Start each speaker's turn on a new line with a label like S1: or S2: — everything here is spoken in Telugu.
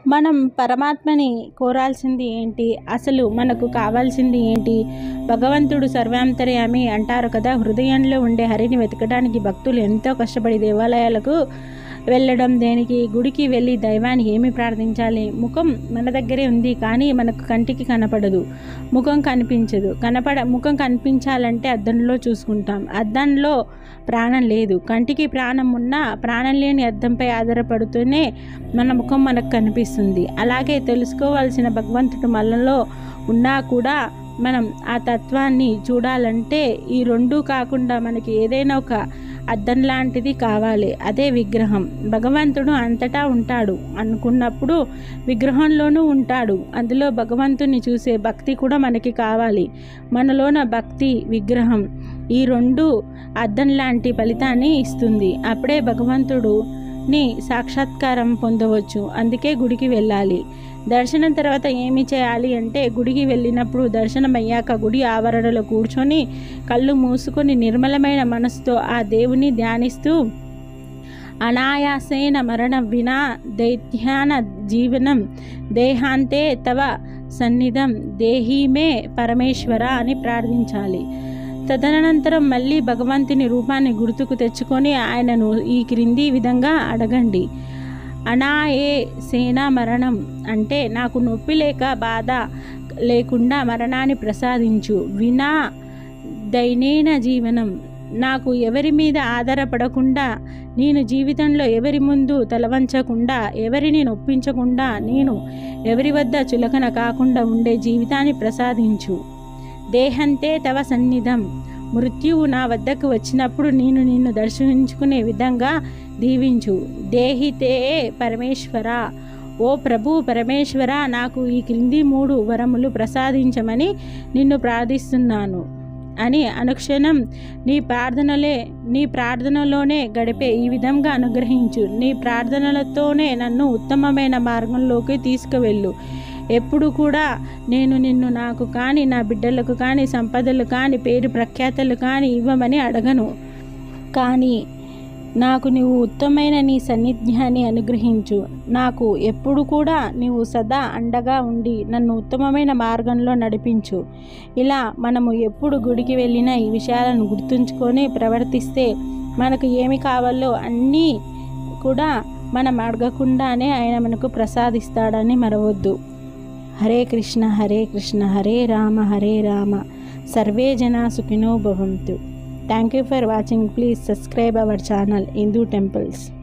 S1: మనం పరమాత్మని కోరాల్సింది ఏంటి అసలు మనకు కావాల్సింది ఏంటి భగవంతుడు సర్వాంతర్యామి అంటారు కదా హృదయంలో ఉండే హరిని వెతకడానికి భక్తులు ఎంతో కష్టపడి దేవాలయాలకు వెళ్ళడం దేనికి గుడికి వెళ్ళి దైవాన్ని ఏమి ప్రార్థించాలి ముఖం మన దగ్గరే ఉంది కానీ మనకు కంటికి కనపడదు ముఖం కనిపించదు కనపడ ముఖం కనిపించాలంటే అద్దంలో చూసుకుంటాం అద్దంలో ప్రాణం లేదు కంటికి ప్రాణం ఉన్నా ప్రాణం లేని అద్దంపై ఆధారపడుతూనే మన ముఖం మనకు కనిపిస్తుంది అలాగే తెలుసుకోవాల్సిన భగవంతుడు మనలో ఉన్నా కూడా మనం ఆ తత్వాన్ని చూడాలంటే ఈ రెండు కాకుండా మనకి ఏదైనా ఒక అద్దం లాంటిది కావాలి అదే విగ్రహం భగవంతుడు అంతటా ఉంటాడు అనుకున్నప్పుడు విగ్రహంలోనూ ఉంటాడు అందులో భగవంతుని చూసే భక్తి కూడా మనకి కావాలి మనలోన భక్తి విగ్రహం ఈ రెండు అద్దం లాంటి ఫలితాన్ని ఇస్తుంది అప్పుడే భగవంతుడుని సాక్షాత్కారం పొందవచ్చు అందుకే గుడికి వెళ్ళాలి దర్శనం తర్వాత ఏమి చేయాలి అంటే గుడికి వెళ్ళినప్పుడు దర్శనం అయ్యాక గుడి ఆవరణలో కూర్చొని కళ్ళు మూసుకొని నిర్మలమైన మనసుతో ఆ దేవుని ధ్యానిస్తూ అనాయాసేన మరణ వినా దైత్యాన జీవనం దేహాంతే తవ సన్నిధం దేహీమే పరమేశ్వర అని ప్రార్థించాలి తదనంతరం మళ్ళీ భగవంతుని రూపాన్ని గుర్తుకు తెచ్చుకొని ఆయనను ఈ క్రింది విధంగా అడగండి అనాయే సేనా మరణం అంటే నాకు నొప్పి లేక బాధ లేకుండా మరణాన్ని ప్రసాదించు వినా దైనేన జీవనం నాకు ఎవరి మీద ఆధారపడకుండా నేను జీవితంలో ఎవరి ముందు తలవంచకుండా ఎవరిని నొప్పించకుండా నేను ఎవరి వద్ద చులకన కాకుండా ఉండే జీవితాన్ని ప్రసాదించు దేహంతే తవ సన్నిధం మృత్యువు నా వద్దకు వచ్చినప్పుడు నేను నిన్ను దర్శించుకునే విధంగా దీవించు దేహితే పరమేశ్వర ఓ ప్రభు పరమేశ్వర నాకు ఈ క్రింది మూడు వరములు ప్రసాదించమని నిన్ను ప్రార్థిస్తున్నాను అని అనుక్షణం నీ ప్రార్థనలే నీ ప్రార్థనలోనే గడిపే ఈ విధంగా అనుగ్రహించు నీ ప్రార్థనలతోనే నన్ను ఉత్తమమైన మార్గంలోకి తీసుకువెళ్ళు ఎప్పుడు కూడా నేను నిన్ను నాకు కానీ నా బిడ్డలకు కానీ సంపదలు కానీ పేరు ప్రఖ్యాతలు కానీ ఇవ్వమని అడగను కానీ నాకు నీవు ఉత్తమైన నీ సన్నిధ్యాన్ని అనుగ్రహించు నాకు ఎప్పుడు కూడా నీవు సదా అండగా ఉండి నన్ను ఉత్తమమైన మార్గంలో నడిపించు ఇలా మనము ఎప్పుడు గుడికి వెళ్ళినా ఈ విషయాలను గుర్తుంచుకొని ప్రవర్తిస్తే మనకు ఏమి కావాలో అన్నీ కూడా మనం అడగకుండానే ఆయన మనకు ప్రసాదిస్తాడని మరవద్దు హరే కృష్ణ హరే కృష్ణ హరే రామ హరే రామ సర్వే జనా సుఖినో భవంతు thank you for watching please subscribe our channel Hindu temples